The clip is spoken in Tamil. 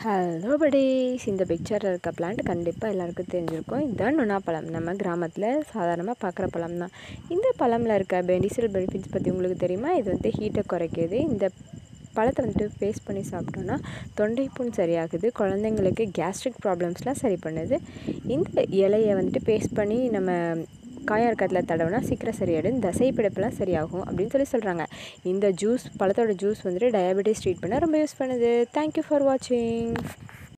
ஹலோ படீஸ் இந்த பிக்சரில் இருக்க பிளான்ட் கண்டிப்பாக எல்லாருக்கும் தெரிஞ்சிருக்கும் இதுதான் நுணா பழம் நம்ம கிராமத்தில் சாதாரணமாக பார்க்குற பழம் தான் இந்த பழமில் இருக்க மெடிசல் பெனிஃபிட்ஸ் பற்றி உங்களுக்கு தெரியுமா இது வந்து ஹீட்டை குறைக்கிது இந்த பழத்தை வந்துட்டு பேஸ்ட் பண்ணி சாப்பிட்டோன்னா தொண்டை புண் சரியாகுது குழந்தைங்களுக்கு கேஸ்ட்ரிக் ப்ராப்ளம்ஸ்லாம் சரி பண்ணுது இந்த இலையை வந்துட்டு பேஸ்ட் பண்ணி நம்ம காயம் இருக்கிறதுல தடவைனா சீக்கிரம் சரியாயிடும் தசை பிடிப்பெல்லாம் சரியாகும் அப்படின்னு சொல்லி சொல்கிறாங்க இந்த ஜூஸ் பழத்தோட ஜூஸ் வந்துட்டு டயபெட்டிஸ் ட்ரீட் பண்ண ரொம்ப யூஸ் பண்ணுது தேங்க்யூ ஃபார் வாட்சிங்